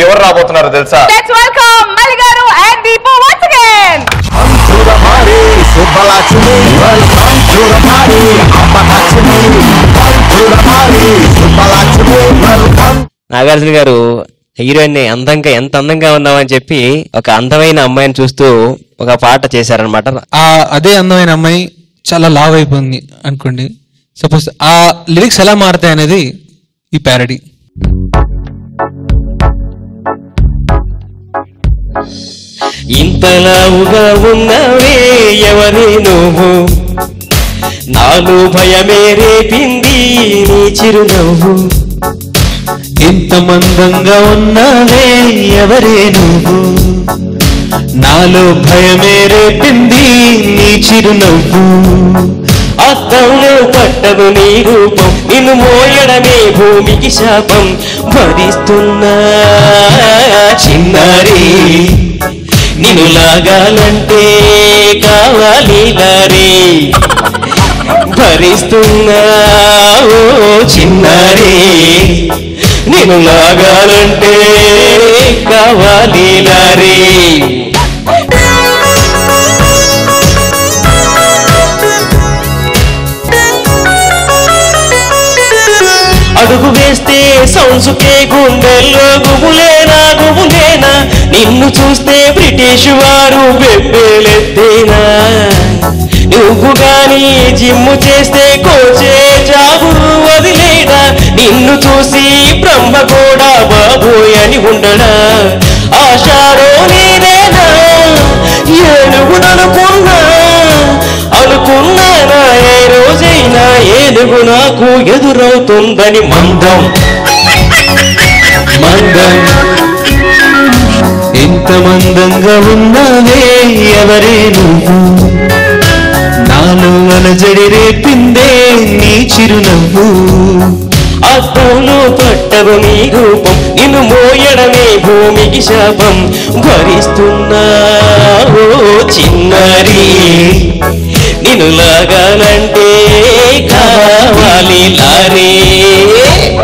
ఎవరు రాబోతున్నారో తెలుసా Let's welcome Mali garu and Deepu once again. Nagarjuna గారు హీరోయిన్ ని అందంగా ఎంత అందంగా ఉన్నామని చెప్పి ఒక అందమైన అమ్మాయిని చూస్తూ ఒక పాట చేశారనమాట ఆ అదే అందమైన అమ్మాయి చాలా లావ్ అయిపోయింది అనుకోండి సపోజ్ ఆ లిరిక్స్ ఎలా మారుతాయి అనేది ఈ ప్యారడీ ఇంతలావుగా ఉన్నవే ఎవరే నువ్వు నాలో భయమే రేపింది నీ చిరునవ్వు ఇంత మందంగా ఉన్నావే ఎవరే నువ్వు నాలో భయమే రేపింది నీ చిరునవ్వు అద్దంలో పట్టదు నీ రూపం నిన్ను మోయడమే భూమికి శాపం భరిస్తున్నా చిన్నారి నిన్ను లాగాలంటే కావాలి లారీ భరిస్తున్నా ఓ చిన్నారి నిన్ను లాగాలంటే కావాలి లారీ అడుగు వేస్తే సౌన్సుకే గుండెల్లో గుబులేనా గుబులేనా నిన్ను చూస్తే బ్రిటిష్ వారు బెబ్బేలెత్తేనా నువ్వు గాని జిమ్ము చేస్తే కోచే జాబు వదిలేడా నిన్ను చూసి బ్రహ్మ కూడా బాబోయ్ అని ఉండడా ఆశారో నేనేనా ఏనుగుననుకున్నా అనుకున్నానా ఏ రోజైనా ఏనుగు నాకు ఎదురవుతుందని మందం మందం ఇంత మందంగా ఉన్నావే ఎవరే నువ్వు నాలో అలజడి రేపిందే నీ చిరునవ్వు అద్దంలో పట్టవు నీ రూపం నిన్ను మోయడమే భూమికి శాపం భరిస్తున్నా ఓ చిన్నారి నిన్ను లాగాలంటే కావాలి లారీ